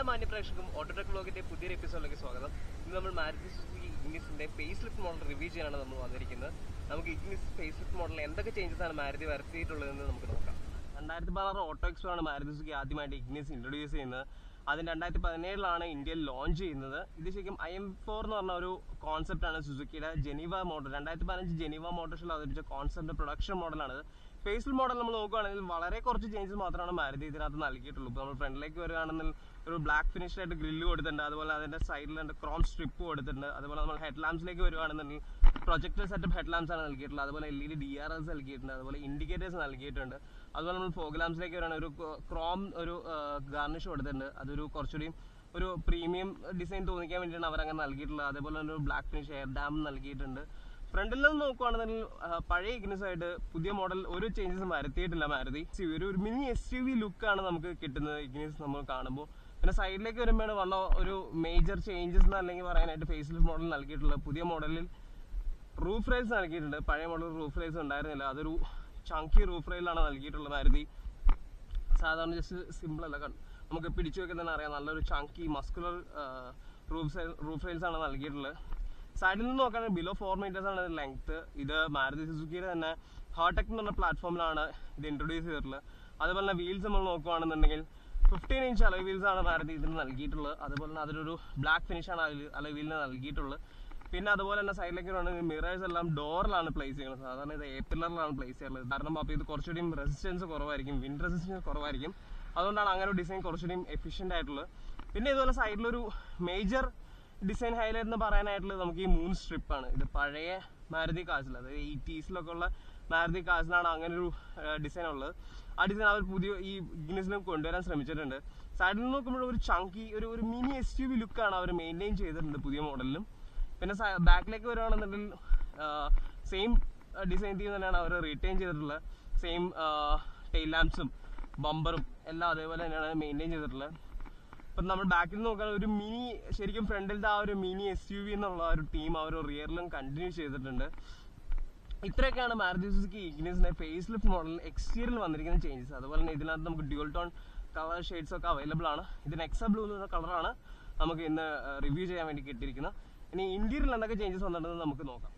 മാന്യ പ്രേക്ഷകർക്കും ഓട്ടോടെക് ബ്ലോഗിന്റെ പുതിയൊരു എപ്പിസോഡിലേക്ക് സ്വാഗതം ഇന്ന് നമ്മൾ മാരുതി സുസുക്കി ഇഗ്നിസിന്റെ ഫേസ് ലിഫ്റ്റ് മോഡൽ റിവ്യൂ ചെയ്യാനാണ് നമ്മൾ വന്നിരിക്കുന്നത് നമുക്ക് ഇഗ്നിസ് ഫേസ് ലിഫ്റ്റ് മോഡൽ എന്തൊക്കെ ചേഞ്ചസ് ആണ് മാരുതി വരുത്തിയിട്ടുള്ളതെന്ന് നമുക്ക് നോക്കാം രണ്ടായിരത്തി പതിനാറ് ഓട്ടോ എക്സ്പോ ആണ് മാരുതി സുസുക്കി ആദ്യമായിട്ട് ഇഗ്നിസ് ഇൻട്രൊഡ്യൂസ് ചെയ്യുന്നത് അതിന് രണ്ടായിരത്തി പതിനേഴിലാണ് ഇന്ത്യയിൽ ലോഞ്ച് ചെയ്യുന്നത് ഇത് ശരിക്കും ഐ എം ഫോർ എന്ന് പറഞ്ഞ ഒരു കോൺസെപ്റ്റ് ആണ് സുസുക്കിയുടെ ജനീവ മോഡൽ രണ്ടായിരത്തി പതിനഞ്ച് ജനീവ മോട്ടോഴ്സിൽ അവതരിച്ച കോൺസെപ്റ്റ് പ്രൊഡക്ഷൻ മോഡലാണ് ഫേസിൽ മോഡൽ നമ്മൾ നോക്കുകയാണെങ്കിൽ വളരെ കുറച്ച് ചേഞ്ചസ് മാത്രമാണ് മാരുതി ഇതിനകത്ത് നൽകിയിട്ടുള്ളൂ ഇപ്പോൾ നമ്മൾ ഫ്രണ്ടിലേക്ക് വരികയാണെങ്കിൽ ഒരു ബ്ലാക്ക് ഫിനിഷ്ഡ് ആയിട്ട് ഗ്രില്ല് കൊടുത്തിട്ടുണ്ട് അതുപോലെ അതിന്റെ സൈഡിൽ രണ്ട് ക്രോം സ്ട്രിപ്പ് കൊടുത്തിട്ടുണ്ട് അതുപോലെ നമ്മൾ ഹെഡ് ലാംപ്സിലേക്ക് വരുവാണെന്നുണ്ടെങ്കിൽ പ്രൊജക്ടർ സെറ്റപ്പ് ഹെഡ് ലാംപ്സ് ആണ് നൽകിയിട്ടുള്ളത് അതുപോലെ L E D D R S നൽകിയിട്ടുണ്ട് അതുപോലെ ഇൻഡിക്കേറ്റേഴ്സ് നൽകിയിട്ടുണ്ട് അതുപോലെ നമ്മൾ ഫോഗ് ലാംപ്സിലേക്ക് വരികയാണെങ്കിൽ ഒരു ക്രോം ഒരു ഗാർണിഷ് കൊടുത്തിട്ടുണ്ട് അതൊരു കുറച്ചുകൂടി ഒരു പ്രീമിയം ഡിസൈൻ തോന്നിക്കാൻ വേണ്ടിയിട്ടാണ് അവരങ്ങനെ നൽകിയിട്ടുള്ളത് അതേപോലെ തന്നെ ഒരു ബ്ലാക്ക് ഫിനിഷ് എയർ ഡാം നൽകിയിട്ടുണ്ട് ഫ്രണ്ടിൽ നിന്ന് നോക്കുവാണെന്നുണ്ടെങ്കിൽ ആ, പഴയ ഇഗ്നിസ് ആയിട്ട് പുതിയ മോഡൽ ഒരു ചേഞ്ചസും വരുത്തിയിട്ടില്ല മാരുതി See, ഒരു ഒരു മിനി എസ് യു വി ലുക്കാണ് നമുക്ക് കിട്ടുന്നത് ഇഗ്നിസ് നമ്മൾ കാണുമ്പോൾ പിന്നെ സൈഡിലേക്ക് വരുമ്പോഴാണ് വന്ന ഒരു മേജർ ചേഞ്ചസ് എന്ന് അല്ലെങ്കിൽ പറയാനായിട്ട് ഫേസ് ലിഫ്റ്റ് മോഡൽ നൽകിയിട്ടുള്ളത് പുതിയ മോഡലിൽ റൂഫ് റെയിൽസ് നൽകിയിട്ടുണ്ട് പഴയ മോഡൽ റൂഫ് റെയിൽസ് ഉണ്ടായിരുന്നില്ല അതൊരു ചങ്കി റൂഫ് റെയിലാണ് നൽകിയിട്ടുള്ളത് മാരുതി സാധാരണ ജസ്റ്റ് സിമ്പിൾ അല്ല കൺ- നമുക്ക് പിടിച്ചു വെക്കാൻ തന്നെ അറിയാം നല്ലൊരു chunky muscular roof roof rails ആണ് നൽകിയിട്ടുള്ളത് സൈഡിൽ നിന്ന് നോക്കുകയാണെങ്കിൽ ബിലോ ഫോർ മീറ്റേഴ്സ് ആണ് ലെങ്ത് ഇത് മാരുതി സുസുക്കിയുടെ തന്നെ ഹാർടെക് എന്ന് പറഞ്ഞ പ്ലാറ്റ്ഫോമിലാണ് ഇത് ഇൻട്രൊഡ്യൂസ് ചെയ്തിട്ടുള്ളത് അതുപോലെ തന്നെ വീൽസ് നമ്മൾ നോക്കുകയാണെന്നുണ്ടെങ്കിൽ ഫിഫ്റ്റീൻ ഇഞ്ച് അലവ് വീൽസ് ആണ് മാരുതി ഇതിന് നൽകിയിട്ടുള്ളത് അതുപോലെ തന്നെ അതിലൊരു ബ്ലാക്ക് ഫിനിഷ് ആണ് അലവ് വീലിന് നൽകിയിട്ടുള്ളത് പിന്നെ അതുപോലെ തന്നെ സൈഡിലേക്ക് വേണമെങ്കിൽ മിറേഴ്സ് എല്ലാം ഡോറിലാണ് പ്ലേസ് ചെയ്യുന്നത് സാധാരണ ഇത് എ പില്ലറിലാണ് പ്ലേസ് ചെയ്യുന്നത് കാരണം അപ്പോൾ ഇത് കുറച്ചുകൂടി റെസിസ്റ്റൻസ് കുറവായിരിക്കും വിൻഡ് റെസിസ്റ്റൻസ് കുറവായിരിക്കും അതുകൊണ്ടാണ് അങ്ങനെ ഒരു ഡിസൈൻ കുറച്ചുകൂടി എഫിഷ്യൻ്റ് ആയിട്ടുള്ളത് പിന്നെ ഇതുപോലെ സൈഡിലൊരു മേജർ ഡിസൈൻ ഹൈലൈറ്റ് എന്ന് പറയാനായിട്ടുള്ളത് നമുക്ക് ഈ മൂന്ന് സ്ട്രിപ്പാണ് ഇത് പഴയ മാരുതി കാസിൽ അതായത് എയ്റ്റീസിലൊക്കെ ഉള്ള മാരുതി കാസിലാണ് അങ്ങനെ ഒരു ഡിസൈൻ ഉള്ളത് ആ ഡിസൈൻ അവർ പുതിയ ഈ ഗിനസിലും കൊണ്ടുവരാൻ ശ്രമിച്ചിട്ടുണ്ട് സൈഡിൽ നിന്ന് നോക്കുമ്പോൾ ഒരു ചങ്കി ഒരു ഒരു മിനി എസ് യു വി ലുക്കാണ് അവർ മെയിൻറ്റെയിൻ ചെയ്തിട്ടുണ്ട് പുതിയ മോഡലിലും പിന്നെ ബാക്കിലേക്ക് വരുവാണെന്നുണ്ടെങ്കിൽ സെയിം ഡിസൈൻ തീം തന്നെയാണ് അവർ റീറ്റെയിൻ ചെയ്തിട്ടുള്ളത് സെയിം ടെയിൽ ലാംപ്സും ബമ്പറും എല്ലാം അതേപോലെ തന്നെയാണ് മെയിൻറ്റെയിൻ ചെയ്തിട്ടുള്ളത് ഇപ്പം നമ്മൾ ബാക്കിൽ നോക്കാൻ ഒരു മിനി ശരിക്കും ഫ്രണ്ടിലത്തെ ആ ഒരു മിനി എസ് യു വി എന്നുള്ള ആ ഒരു ടീം ആ ഒരു റിയറിലും കണ്ടിന്യൂ ചെയ്തിട്ടുണ്ട് ഇത്രയൊക്കെയാണ് മാരുതി സുസുക്കി ഇഗ്നിസിന്റെ ഫേസ് ലിഫ്റ്റ് മോഡൽ എക്സ്റ്റീരിയൽ വന്നിരിക്കുന്ന ചേഞ്ചസ് അതുപോലെ തന്നെ ഇതിനകത്ത് നമുക്ക് ഡ്യുവൽ ടോൺ കളർ ഷെയ്ഡ്സ് ഒക്കെ അവൈലബിൾ ആണ് ഇതിന് എക്സ ബ്ലൂ എന്ന കളറാണ് നമുക്ക് ഇന്ന് റിവ്യൂ ചെയ്യാൻ വേണ്ടി കിട്ടിയിരിക്കുന്നത് ഇനി ഇന്റീരിയൽ എന്തൊക്കെ ചേഞ്ചസ് വന്നിട്ടുണ്ടെന്ന് നമുക്ക് നോക്കാം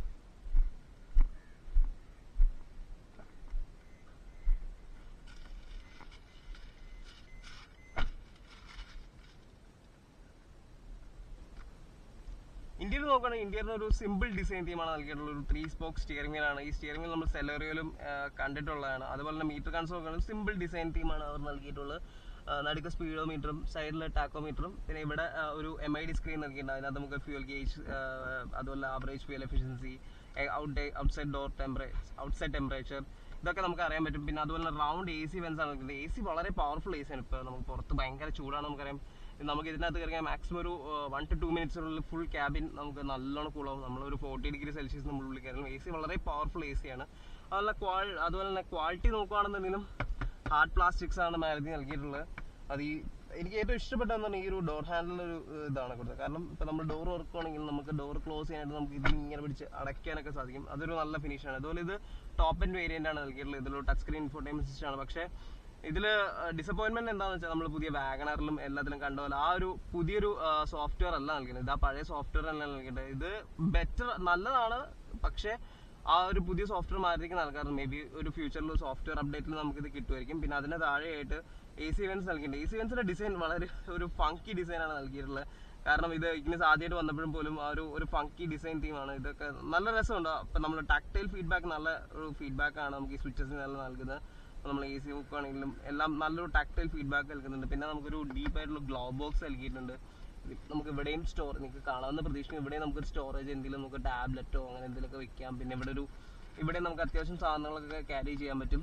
ഇന്ത്യയിൽ നോക്കുകയാണെങ്കിൽ ഇന്ത്യയിൽ ഒരു സിമ്പിൾ ഡിസൈൻ തീമാണ് നൽകിയിട്ടുള്ള ഒരു ത്രീ സ്പോക്ക് സ്റ്റിയറിംഗ് വീലാണ് ഈ സ്റ്റിയറിംഗ് വീൽ നമ്മൾ സെലറിയിലും കണ്ടിട്ടുള്ളതാണ് അതുപോലെ തന്നെ മീറ്റർ കൺസോൾ നോക്കുകയാണെങ്കിൽ സിമ്പിൾ ഡിസൈൻ തീമാണ് അവർ നൽകിയിട്ടുള്ളത് ആ, നടുക്ക് സ്പീഡോമീറ്ററും സൈഡിൽ ടാക്കോമീറ്ററും പിന്നെ ഇവിടെ ആ, ഒരു എം ഐ ഡി സ്ക്രീൻ നൽകിയിട്ടുണ്ട് അതിനകത്ത് നമുക്ക് ഫ്യൂൽ ഗേജ് അതുപോലെ average fuel efficiency out outside door temperature outside temperature ഇതൊക്കെ നമുക്ക് അറിയാൻ പറ്റും പിന്നെ അതുപോലെ റൗണ്ട് എ സി വെൻസ് ആണ് നൽകുന്നത് എ സി വളരെ പവർഫുൾ എ സി ആണ് ഇപ്പോൾ നമുക്ക് പുറത്ത് ഭയങ്കര ചൂടാണ് നമുക്കറിയാം നമുക്ക് ഇതിനകത്ത് കയറിയാൽ മാക്സിമം ഒരു വൺ ടു ടു മിനിറ്റ്സിനുള്ളിൽ ഫുൾ ക്യാബിൻ നമുക്ക് നല്ലോണം കൂളാവും നമ്മളൊരു ഫോർട്ടി ഡിഗ്രി സെൽഷ്യസ് നമ്മൾ ഉള്ളിൽ കയറും എ സി വളരെ പവർഫുൾ എ സി ആണ് അതുപോലെ ക്വാൾ അതുപോലെ തന്നെ ക്വാളിറ്റി നോക്കുകയാണെന്നുണ്ടെങ്കിലും ഹാർഡ് പ്ലാസ്റ്റിക്സ് ആണ് മാരുതി നൽകിയിട്ടുള്ളത് അത് ഈ എനിക്ക് ഏറ്റവും ഇഷ്ടപ്പെട്ടതെന്ന് ഈ ഒരു ഡോർ ഹാൻഡിൽ ഒരു ഏഹ്, ഇതാണ് കൊടുത്തത് കാരണം ഇപ്പൊ നമ്മൾ ഡോർ വർക്കുവാണെങ്കിൽ നമുക്ക് ഡോർ ക്ലോസ് ചെയ്യാനായിട്ട് നമുക്ക് ഇത് ഇങ്ങനെ പിടിച്ച് അടയ്ക്കാനൊക്കെ സാധിക്കും അതൊരു നല്ല ഫിനിഷാണ് അതുപോലെ ഇത് ടോപ്പ് ആൻഡ് വേരിയന്റ് ആണ് നൽകിയിട്ടുള്ളത് ഇതിലൊരു ടച്ച് സ്ക്രീൻ ഇൻഫോർട്ടൈൻമെന്റ് സിസ്റ്റം ആണ് പക്ഷേ ഇതില് ഡിസപ്പോയിന്റ്മെന്റ് എന്താണെന്ന് വെച്ചാൽ നമ്മൾ പുതിയ വാഗണറിലും എല്ലാത്തിലും കണ്ട പോലെ ആ ഒരു പുതിയൊരു സോഫ്റ്റ്വെയർ അല്ല നൽകുന്നത് ഇത് ആ പഴയ സോഫ്റ്റ്വെയർ അല്ല നൽകേണ്ടത് ഇത് ബെറ്റർ നല്ലതാണ് പക്ഷേ ആ ഒരു പുതിയ സോഫ്റ്റ്വെയർ മാറിയിരിക്കും നൽകാറുണ്ട് മേ ബി ഒരു ഫ്യൂച്ചറിൽ സോഫ്റ്റ്വെയർ അപ്ഡേറ്റിൽ നമുക്ക് ഇത് കിട്ടുമായിരിക്കും പിന്നെ അതിന് താഴെയായിട്ട് എ സി വെൻസ് നൽകിയിട്ടുണ്ട് എ സി വെൻസിന്റെ ഡിസൈൻ വളരെ ഒരു ഫങ്കി ഡിസൈനാണ് നൽകിയിട്ടുള്ളത് കാരണം ഇത് ഇഗ്നിസ് ആദ്യമായിട്ട് വന്നപ്പോഴും പോലും ആ ഒരു ഒരു ഫങ്കി ഡിസൈൻ തീമാണ് ഇതൊക്കെ നല്ല രസമുണ്ട് അപ്പൊ നമ്മൾ ടാക്ടൈൽ ഫീഡ്ബാക്ക് നല്ല ഒരു ഫീഡ്ബാക്ക് ആണ് നമുക്ക് ഈ സ്വിച്ചസിന് നല്ല നൽകുന്നത് അപ്പൊ നമ്മൾ എ സി നോക്കുകയാണെങ്കിലും എല്ലാം നല്ലൊരു ടാക്ടൈൽ ഫീഡ്ബാക്ക് നൽകുന്നുണ്ട് പിന്നെ നമുക്കൊരു ഡീപ്പ് ആയിട്ടുള്ള ഗ്ലോ ബോക്സ് നൽകിയിട്ടുണ്ട് ഇത് നമുക്ക് ഇവിടെയും സ്റ്റോർ നിങ്ങൾക്ക് കാണാവുന്ന പ്രതീക്ഷിക്കും ഇവിടെ നമുക്ക് സ്റ്റോറേജ് എന്തെങ്കിലും നമുക്ക് ടാബ്ലറ്റോ അങ്ങനെ എന്തെങ്കിലുമൊക്കെ വെക്കാം പിന്നെ ഇവിടെ ഒരു ഇവിടെ നമുക്ക് അത്യാവശ്യം സാധനങ്ങളൊക്കെ ക്യാരി ചെയ്യാൻ പറ്റും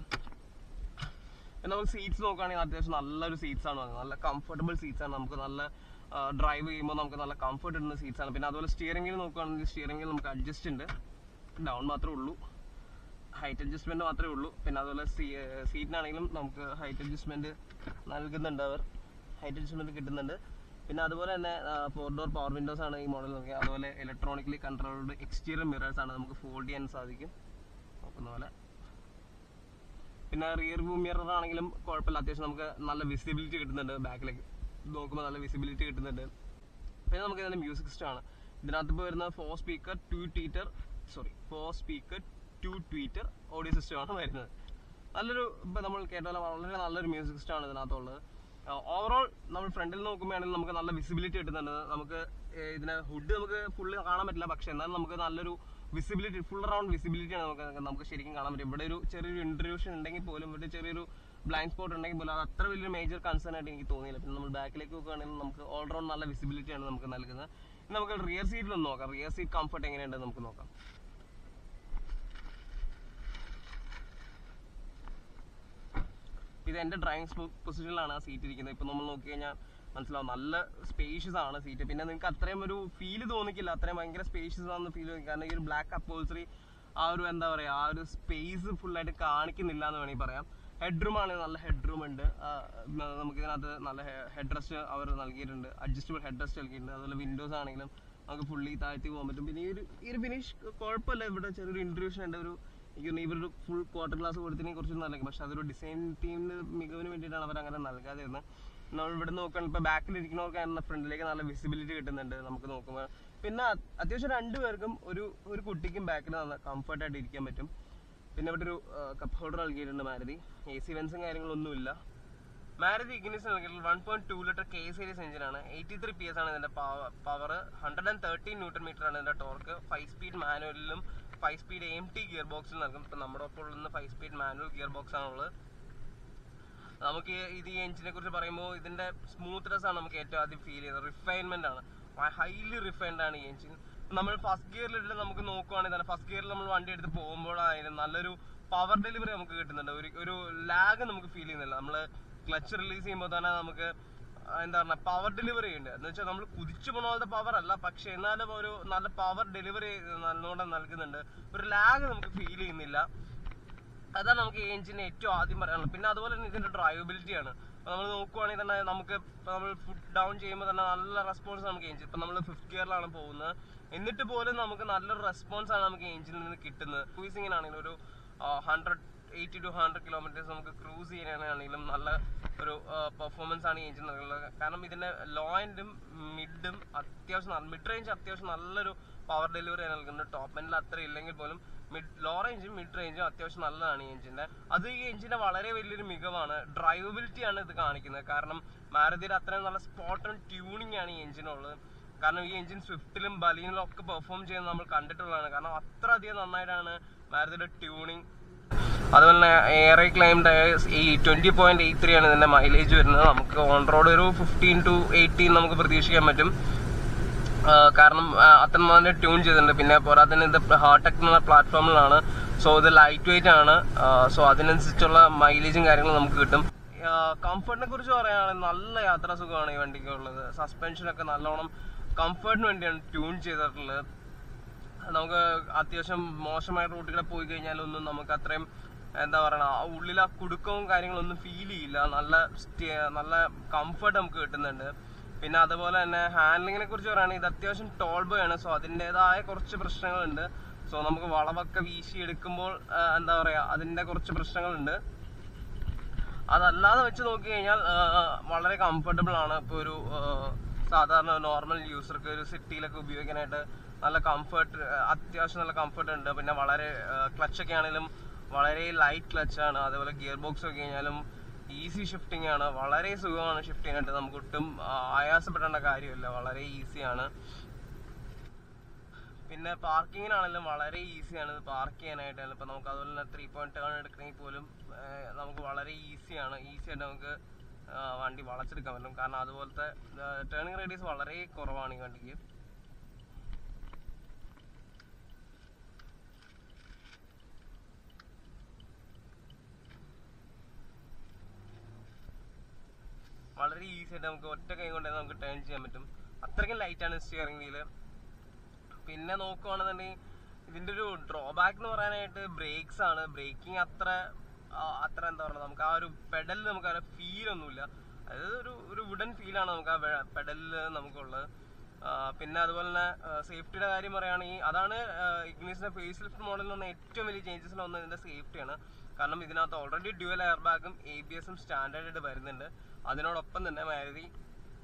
പിന്നെ നമുക്ക് സീറ്റ്സ് നോക്കുകയാണെങ്കിൽ അത്യാവശ്യം നല്ലൊരു സീറ്റ്സ് ആണ് വന്നത്. നല്ല കംഫർട്ടബിൾ സീറ്റ്സ് ആണ് നമുക്ക് നല്ല ഡ്രൈവ് ചെയ്യുമ്പോൾ നമുക്ക് നല്ല കംഫർട്ട് ഇടുന്ന സീറ്റ്സ് ആണ് പിന്നെ അതുപോലെ സ്റ്റിയറിംഗ് വീൽ നോക്കുകയാണെങ്കിൽ സ്റ്റിയറിംഗ് വീൽ നമുക്ക് അഡ്ജസ്റ്റ് ഉണ്ട് ഡൗൺ മാത്രമേ ഉള്ളൂ ഹൈറ്റ് അഡ്ജസ്റ്റ്മെന്റ് മാത്രമേ ഉള്ളൂ പിന്നെ അതുപോലെ സീറ്റിനാണെങ്കിലും നമുക്ക് ഹൈറ്റ് അഡ്ജസ്റ്റ്മെന്റ് നൽകുന്നുണ്ട് അവർ ഹൈറ്റ് അഡ്ജസ്റ്റ്മെന്റ് കിട്ടുന്നുണ്ട് പിന്നെ അതുപോലെ തന്നെ ഫോർ ഡോർ പവർ വിൻഡോസ് ആണ് ഈ മോഡൽ നോക്കിയത് അതുപോലെ ഇലക്ട്രോണിക്കലി കൺട്രോൾഡ് എക്സ്റ്റീരിയർ മിറേഴ്സ് ആണ് നമുക്ക് ഫോൾഡ് ചെയ്യാൻ സാധിക്കും നോക്കുന്ന പോലെ പിന്നെ റിയർ വ്യൂ മിറർ ആണെങ്കിലും കുഴപ്പമില്ല അത്യാവശ്യം നമുക്ക് നല്ല വിസിബിലിറ്റി കിട്ടുന്നുണ്ട് ബാക്കിലേക്ക് നോക്കുമ്പോൾ നല്ല വിസിബിലിറ്റി കിട്ടുന്നുണ്ട് പിന്നെ നമുക്ക് ഇതിന്റെ മ്യൂസിക് സിസ്റ്റം ആണ് ഇതിനകത്ത് ഇപ്പോൾ വരുന്ന four speaker two tweeter sorry four speaker two tweeter audio system ആണ് വരുന്നത് നല്ലൊരു ഇപ്പം നമ്മൾ കേട്ട പോലെ വളരെ നല്ലൊരു മ്യൂസിക് സിസ്റ്റം ആണ് ഇതിനകത്തുള്ളത് ഓവറോൾ നമ്മൾ ഫ്രണ്ടിൽ നോക്കുമ്പോഴാണെങ്കിൽ നമുക്ക് നല്ല വിസിബിലിറ്റി കിട്ടുന്നുണ്ട് നമുക്ക് ഏഹ് ഇതിനെ ഹുഡ് നമുക്ക് ഫുള്ള് കാണാൻ പറ്റില്ല പക്ഷെ എന്നാലും നമുക്ക് നല്ലൊരു വിസിബിലിറ്റി ഫുൾ റൗണ്ട് വിസിബിലിറ്റി ആണ് നമുക്ക് നമുക്ക് ശരിക്കും കാണാൻ പറ്റും ഇവിടെ ഒരു ചെറിയൊരു ഇൻട്രൂഷൻ ഉണ്ടെങ്കിൽ പോലും ഇവിടെ ചെറിയൊരു ബ്ലൈൻഡ് സ്പോട്ട് ഉണ്ടെങ്കിൽ പോലും അത് അത്ര വലിയൊരു മേജർ കൺസേൺ ആയിട്ട് എനിക്ക് തോന്നിയില്ല പിന്നെ നമ്മൾ ബാക്കിലേക്ക് നോക്കുകയാണെങ്കിൽ നമുക്ക് ഓൾറൗണ്ട് നല്ല വിസിബിലിറ്റി ആണ് നമുക്ക് നൽകുന്നത് ഇനി നമുക്ക് റിയർ സീറ്റിൽ ഒന്ന് നോക്കാം റിയർ സീറ്റ് കംഫർട്ട് എങ്ങനെയുണ്ടെന്ന് നമുക്ക് നോക്കാം ഇത് എന്റെ ഡ്രൈവിംഗ് പൊസിഷനിലാണ് ആ സീറ്റ് ഇരിക്കുന്നത് ഇപ്പൊ നമ്മൾ നോക്കി കഴിഞ്ഞാൽ മനസ്സിലാവും നല്ല സ്പേഷ്യസ് ആണ് സീറ്റ് പിന്നെ നിങ്ങൾക്ക് അത്രയും ഒരു ഫീൽ തോന്നിക്കില്ല അത്രയും ഭയങ്കര സ്പേഷ്യസ് ആണെന്ന് ഫീൽ തോന്നി കാരണം ഈ ഒരു ബ്ലാക്ക് അപ്പോൾസറി ആ ഒരു എന്താ പറയാ ആ ഒരു സ്പേസ് ഫുൾ ആയിട്ട് കാണിക്കുന്നില്ല എന്ന് വേണമെങ്കിൽ പറയാം ഹെഡ് റൂം ആണ് നല്ല ഹെഡ് റൂം ഉണ്ട് ആ, ന- നമുക്ക് ഇതിനകത്ത് നല്ല ഹെഡ് റെസ്റ്റ് അവർ നൽകിയിട്ടുണ്ട് അഡ്ജസ്റ്റബിൾ ഹെഡ് റെസ്റ്റ് നൽകിയിട്ടുണ്ട് അതുപോലെ വിൻഡോസ് ആണെങ്കിലും നമുക്ക് ഫുള്ളി താഴ്ത്തി പോകാൻ പറ്റും പിന്നെ ഈ ഒരു ഈ ഒരു ഫിനിഷ് കുഴപ്പമില്ല ഇവിടെ ചെറിയൊരു ഇൻട്രൂഷൻ ഉണ്ട് ഒരു എനിക്ക് തോന്നുന്നു ഇവരൊരു ഫുൾ ക്വാർട്ടർ ഗ്ലാസ് കൊടുത്തിനെ കുറച്ച് നല്ലത് പക്ഷെ അതൊരു ഡിസൈൻ ടീമിന് മികവിന് വേണ്ടിയിട്ടാണ് അവർ അങ്ങനെ നൽകാതിരുന്നത് നമ്മൾ ഇവിടെ നോക്കുകയാണെങ്കിൽ ഇപ്പൊ ബാക്കിൽ ഇരിക്കുന്നവർക്കാണ് ഫ്രണ്ടിലേക്ക് നല്ല വിസിബിലിറ്റി കിട്ടുന്നുണ്ട് നമുക്ക് നോക്കുമ്പോൾ പിന്നെ അത് അത്യാവശ്യം രണ്ടുപേർക്കും ഒരു ഒരു കുട്ടിക്കും ബാക്കിൽ നല്ല കംഫർട്ട് ആയിട്ട് ഇരിക്കാൻ പറ്റും പിന്നെ ഇവിടെ ഒരു കപ്പ് ഹോൾഡർ നൽകിയിട്ടുണ്ട് മാരുതി എ സി വെൻസും കാര്യങ്ങളൊന്നും ഇല്ല മാരുതി ഇഗ്നിസ് നൽകിയിട്ടുള്ള one point two litre K series എഞ്ചിനാണ് എയ്റ്റി ത്രീ പി എസ് ആണ് ഇതിന്റെ power hundred and thirteen newton metre ആണ് ഇതിന്റെ ടോർക്ക് ഫൈവ് സ്പീഡ് മാനുവലിലും five speed M T gear ബോക്സിൽ നൽകും ഇപ്പൊ നമ്മുടെ ഒപ്പം ഉള്ള five speed manual gear box ആണുള്ളത് നമുക്ക് ഇത് ഈ എഞ്ചിനെ കുറിച്ച് പറയുമ്പോൾ ഇതിന്റെ സ്മൂത്ത്നെസ് ആണ് നമുക്ക് ഏറ്റവും ആദ്യം ഫീൽ ചെയ്യുന്നത് റിഫൈൻമെന്റ് ആണ് ഹൈലി റിഫൈൻഡ് ആണ് ഈ എഞ്ചിൻ നമ്മൾ ഫസ്റ്റ് ഗിയറിലിട്ട് നമുക്ക് നോക്കുവാണെങ്കിൽ തന്നെ ഫസ്റ്റ് ഗിയറിൽ നമ്മൾ വണ്ടി എടുത്ത് പോകുമ്പോഴായാലും നല്ലൊരു പവർ ഡെലിവറി നമുക്ക് കിട്ടുന്നുണ്ട് ഒരു ഒരു ലാഗ് നമുക്ക് ഫീൽ ചെയ്യുന്നില്ല നമ്മൾ ക്ലച്ച് റിലീസ് ചെയ്യുമ്പോൾ തന്നെ നമുക്ക് ആ, എന്താ പറയുക പവർ ഡെലിവറി ഉണ്ട് എന്ന് വെച്ചാൽ നമ്മൾ കുതിച്ചു പോണ പോലത്തെ പവർ അല്ല പക്ഷെ എന്നാലും ഒരു നല്ല പവർ ഡെലിവറി നല്ലോണം നൽകുന്നുണ്ട് ഒരു ലാഗ് നമുക്ക് ഫീൽ ചെയ്യുന്നില്ല അതാണ് നമുക്ക് ഈ എഞ്ചിന് ഏറ്റവും ആദ്യം പറയാനുള്ളത് പിന്നെ അതുപോലെ തന്നെ ഇതിന്റെ ഡ്രൈവബിലിറ്റി ആണ് അപ്പൊ നമ്മൾ നോക്കുവാണെങ്കിൽ തന്നെ നമുക്ക് ഇപ്പൊ നമ്മൾ ഫുഡ് ഡൗൺ ചെയ്യുമ്പോൾ തന്നെ നല്ല റെസ്പോൺസ് നമുക്ക് എഞ്ചിൻ ഇപ്പൊ നമ്മൾ ഫിഫ്ത് ഗിയറിലാണ് പോകുന്നത് എന്നിട്ട് പോലും നമുക്ക് നല്ലൊരു റെസ്പോൺസ് ആണ് നമുക്ക് എഞ്ചിനിൽ നിന്ന് കിട്ടുന്നത് ക്രൂസിങ്ങിനാണെങ്കിലും ഒരു hundred eighty two hundred kilometres നമുക്ക് ക്രൂസ് ചെയ്യാനാണെങ്കിലും നല്ല ഒരു പെർഫോമൻസ് ആണ് ഈ എഞ്ചിൻ നൽകുന്നത് കാരണം ഇതിന്റെ ലോ എൻഡും മിഡും അത്യാവശ്യം മിഡ് റേഞ്ച് അത്യാവശ്യം നല്ലൊരു പവർ ഡെലിവറി നൽകുന്നുണ്ട് ടോപ്പ് എൻഡിൽ അത്ര ഇല്ലെങ്കിൽ പോലും മിഡ് ലോ റേഞ്ചും മിഡ് റേഞ്ചും അത്യാവശ്യം നല്ലതാണ് ഈ എഞ്ചിന്റെ അത് ഈ എഞ്ചിന്റെ വളരെ വലിയൊരു മികവാണ് ഡ്രൈവബിലിറ്റി ആണ് ഇത് കാണിക്കുന്നത് കാരണം മാരുതിയുടെ അത്രയും നല്ല സ്പോട്ട് ആൻഡ് ട്യൂണിംഗ് ആണ് ഈ എഞ്ചിനുള്ളത് കാരണം ഈ എഞ്ചിൻ സ്വിഫ്റ്റിലും ബലീനിലും ഒക്കെ പെർഫോം ചെയ്യുന്നത് നമ്മൾ കണ്ടിട്ടുള്ളതാണ് കാരണം അത്ര അധികം നന്നായിട്ടാണ് മാരുതിയുടെ ട്യൂണിംഗ് അതുപോലെ തന്നെ എയർ ക്ലൈം ടയേഴ്സ് ഈ ട്വന്റി പോയിന്റ് എയ്റ്റ് ത്രീ ആണ് ഇതിന്റെ മൈലേജ് വരുന്നത് നമുക്ക് ഓൺ റോഡ് ഒരു ഫിഫ്റ്റീൻ ടു എയ്റ്റീൻ നമുക്ക് പ്രതീക്ഷിക്കാൻ പറ്റും ആ, കാരണം ആ, അത്ര നല്ല ട്യൂൺ ചെയ്തിട്ടുണ്ട് പിന്നെ പോരാത്തതിന് ഇത് ഹാർടെക് എന്നുള്ള പ്ലാറ്റ്ഫോമിലാണ് സോ ഇത് ലൈറ്റ് വെയിറ്റ് ആണ് സോ അതിനനുസരിച്ചുള്ള മൈലേജും കാര്യങ്ങളും നമുക്ക് കിട്ടും കംഫർട്ടിനെ കുറിച്ച് പറയുകയാണെങ്കിൽ നല്ല യാത്രാ സുഖമാണ് ഈ വണ്ടിക്ക് ഉള്ളത് സസ്പെൻഷനൊക്കെ നല്ലോണം കംഫർട്ടിന് വേണ്ടിയാണ് ട്യൂൺ ചെയ്തിട്ടുള്ളത് നമുക്ക് അത്യാവശ്യം മോശമായ റൂട്ടിലൂടെ പോയി കഴിഞ്ഞാലൊന്നും നമുക്ക് അത്രയും എന്താ പറയണ ആ ഉള്ളിൽ ആ കുടുക്കവും കാര്യങ്ങളൊന്നും ഫീൽ ചെയ്യില്ല നല്ല സ്റ്റേ- നല്ല കംഫർട്ട് നമുക്ക് കിട്ടുന്നുണ്ട് പിന്നെ അതുപോലെ തന്നെ ഹാൻഡ്ലിങ്ങിനെ കുറിച്ച് പറയുകയാണെങ്കിൽ ഇത് അത്യാവശ്യം ടോൾ ബോയ് ആണ് സോ അതിൻ്റെതായ കുറച്ച് പ്രശ്നങ്ങളുണ്ട് സോ നമുക്ക് വളവൊക്കെ വീശി എടുക്കുമ്പോൾ ആ, എന്താ പറയാ അതിന്റെ കുറച്ച് പ്രശ്നങ്ങളുണ്ട് അതല്ലാതെ വെച്ച് നോക്കി കഴിഞ്ഞാൽ ആ, വളരെ കംഫർട്ടബിൾ ആണ് ഇപ്പൊ ഒരു ആ, സാധാരണ നോർമൽ യൂസർക്ക് ഒരു സിറ്റിയിലൊക്കെ ഉപയോഗിക്കാനായിട്ട് നല്ല കംഫർട്ട് അത്യാവശ്യം നല്ല കംഫർട്ട് ഉണ്ട് പിന്നെ വളരെ ക്ലച്ച് ഒക്കെ ആണെങ്കിലും വളരെ ലൈറ്റ് ക്ലച്ച് ആണ് അതേപോലെ ഗിയർ ബോക്സ് ഒക്കെ കഴിഞ്ഞാലും ഈസി ഷിഫ്റ്റിംഗ് ആണ് വളരെ സുഖമാണ് ഷിഫ്റ്റ് ചെയ്യാനായിട്ട് നമുക്ക് ഒട്ടും ആ, ആയാസപ്പെടേണ്ട കാര്യമില്ല വളരെ ഈസിയാണ് പിന്നെ പാർക്കിങ്ങിനാണെങ്കിലും വളരെ ഈസിയാണ് ഇത് പാർക്ക് ചെയ്യാനായിട്ടാണ് ഇപ്പൊ നമുക്ക് അതുപോലെ തന്നെ ത്രീ പോയിന്റ് ടേൺ എടുക്കണമെങ്കിൽ പോലും ആ, നമുക്ക് വളരെ ഈസിയാണ് ഈസി ആയിട്ട് നമുക്ക് ആ, വണ്ടി വളച്ചെടുക്കാൻ പറ്റും കാരണം അതുപോലത്തെ ടേണിംഗ് റേഡിയസ് വളരെ കുറവാണ് ഈ വണ്ടിക്ക് വളരെ ഈസി ആയിട്ട് നമുക്ക് ഒറ്റ കൈ കൊണ്ട് തന്നെ നമുക്ക് ടേൺ ചെയ്യാൻ പറ്റും അത്രയ്ക്കും ലൈറ്റ് ആണ് സ്റ്റിയറിംഗ് വീല് പിന്നെ നോക്കുവാണെന്നുണ്ടെങ്കിൽ ഇതിന്റെ ഒരു ഡ്രോബാക്ക് എന്ന് പറയാനായിട്ട് ബ്രേക്സ് ആണ് ബ്രേക്കിംഗ് അത്ര ആ, അത്ര എന്താ പറയുക നമുക്ക് ആ ഒരു പെഡലിൽ നമുക്ക് ആ ഫീൽ ഒന്നുമില്ല അതായത് ഒരു ഒരു വുഡൻ ഫീലാണ് നമുക്ക് ആ പെഡലിൽ നമുക്കുള്ളത് ആ, പിന്നെ അതുപോലെ തന്നെ സേഫ്റ്റിയുടെ കാര്യം പറയുകയാണെങ്കിൽ അതാണ് ഇഗ്നീസിന്റെ ഫേസ് ലിഫ്റ്റ് മോഡലിൽ വന്ന ഏറ്റവും വലിയ ചേഞ്ചസിൽ ഒന്ന് ഇതിന്റെ സേഫ്റ്റിയാണ് കാരണം ഇതിനകത്ത് ഓൾറെഡി ഡ്യുവൽ എയർ ബാഗും എ ബി എസും സ്റ്റാൻഡേർഡ് ആയിട്ട് വരുന്നുണ്ട് അതിനോടൊപ്പം തന്നെ മാരുതി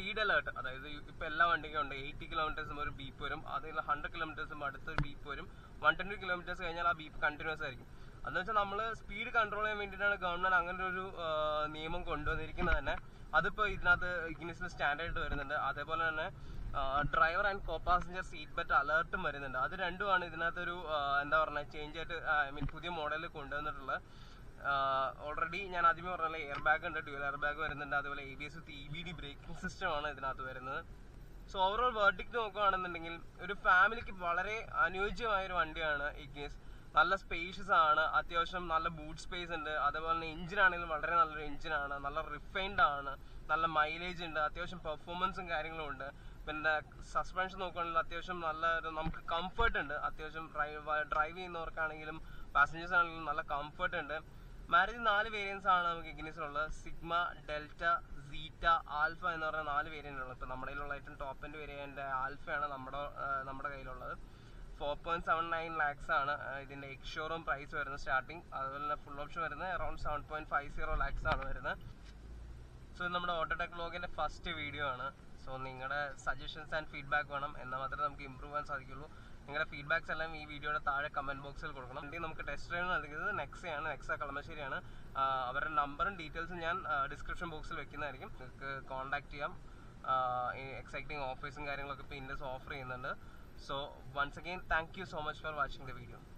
സ്പീഡ് അലേർട്ട് അതായത് ഇപ്പൊ എല്ലാ വണ്ടിക്കും ഉണ്ട് എയ്റ്റി കിലോമീറ്റേഴ്സും ഒരു ബീപ്പ് വരും അതിൽ ഹൺഡ്രഡ് കിലോമീറ്റേഴ്സും അടുത്തൊരു ബീപ്പ് വരും വൺ ട്വന്റി കിലോമീറ്റേഴ്സ് കഴിഞ്ഞാൽ ആ ബീപ്പ് കണ്ടിന്യൂസ് ആയിരിക്കും അതെന്ന് വെച്ചാൽ നമ്മൾ സ്പീഡ് കൺട്രോൾ ചെയ്യാൻ വേണ്ടിയിട്ടാണ് ഗവൺമെന്റ് അങ്ങനെ ഒരു ആ, നിയമം കൊണ്ടുവന്നിരിക്കുന്നത് തന്നെ അതിപ്പോ ഇതിനകത്ത് ഇഗ്നിസിൽ സ്റ്റാൻഡേർഡ് വരുന്നുണ്ട് അതേപോലെ തന്നെ driver and co passenger seat belt അലേർട്ടും വരുന്നുണ്ട് അത് രണ്ടുമാണ് ഇതിനകത്തൊരു ആ, എന്താ പറയുക ചേഞ്ച് ആയിട്ട് ഐ മീൻ പുതിയ മോഡലിൽ കൊണ്ടുവന്നിട്ടുള്ളത് ഓൾറെഡി ഞാൻ ആദ്യമേ പറഞ്ഞ എയർ ബാഗ് ഉണ്ട് ഡ്യൂൽ എയർ ബാഗ് വരുന്നുണ്ട് അതുപോലെ A B S with E B D braking system ആണ് ഇതിനകത്ത് വരുന്നത് സോ ഓവറോൾ വേർഡിക്ട് നോക്കുകയാണെന്നുണ്ടെങ്കിൽ ഒരു ഫാമിലിക്ക് വളരെ അനുയോജ്യമായ ഒരു വണ്ടിയാണ് ഇഗ്നിസ് നല്ല സ്പേഷ്യസ് ആണ് അത്യാവശ്യം നല്ല ബൂട്ട് സ്പേസ് ഉണ്ട് അതേപോലെ തന്നെ എഞ്ചിൻ ആണെങ്കിലും വളരെ നല്ലൊരു എഞ്ചിൻ ആണ് നല്ല റിഫൈൻഡ് ആണ് നല്ല മൈലേജ് ഉണ്ട് അത്യാവശ്യം പെർഫോമൻസും കാര്യങ്ങളും ഉണ്ട് പിന്നെ സസ്പെൻഷൻ നോക്കുകയാണെങ്കിൽ അത്യാവശ്യം നല്ല ഒരു നമുക്ക് കംഫർട്ട് ഉണ്ട് അത്യാവശ്യം ഡ്രൈവ് ചെയ്യുന്നവർക്കാണെങ്കിലും പാസഞ്ചേഴ്സ് ആണെങ്കിലും നല്ല കംഫർട്ട് ഉണ്ട് മാരുതി നാല് വേരിയൻസ് ആണ് നമുക്ക് ഇഗ്നിസിലുള്ളത് സിഗ്മ ഡെൽറ്റ സീറ്റ ആൽഫ എന്ന് പറഞ്ഞ നാല് വേരിയന്റ് ഉള്ളത് ഇപ്പൊ നമ്മുടെ കയ്യിലുള്ള ഏറ്റവും ടോപ്പ് എൻഡ് വേരിയന്റ് ആൽഫയാണ് നമ്മുടെ ആ, നമ്മുടെ കയ്യിലുള്ളത് four point seven nine lakhs ആണ് ആ, ഇതിന്റെ എക്സ്ഷോറും പ്രൈസ് വരുന്നത് സ്റ്റാർട്ടിങ് അതുപോലെ തന്നെ ഫുൾ ഓപ്ഷൻ വരുന്നത് around seven point five zero lakhs ആണ് വരുന്നത് സോ ഇത് നമ്മുടെ ഓട്ടോടെക് വ്ലോഗിന്റെ ഫസ്റ്റ് വീഡിയോ ആണ് സോ നിങ്ങളുടെ സജഷൻസ് ആൻഡ് ഫീഡ്ബാക്ക് വേണം എന്നാൽ മാത്രമേ നമുക്ക് ഇമ്പ്രൂവ് ചെയ്യാൻ സാധിക്കുള്ളൂ നിങ്ങളുടെ ഫീഡ്ബാക്സ് എല്ലാം ഈ വീഡിയോയുടെ താഴെ കമന്റ് ബോക്സിൽ കൊടുക്കണം വണ്ടി നമുക്ക് ടെസ്റ്റ് ഡ്രൈവ് നൽകിയത് നെക്സയാണ് നെക്സ കളമശ്ശേരിയാണ് ആ, അവരുടെ നമ്പറും ഡീറ്റെയിൽസും ഞാൻ ഡിസ്ക്രിപ്ഷൻ ബോക്സിൽ വെക്കുന്നതായിരിക്കും നിങ്ങൾക്ക് കോൺടാക്ട് ചെയ്യാം എക്സൈറ്റിംഗ് ഓഫേഴ്സും കാര്യങ്ങളൊക്കെ ഇപ്പോൾ ഇൻഡസ് ഓഫർ ചെയ്യുന്നുണ്ട് so once again thank you so much for watching the video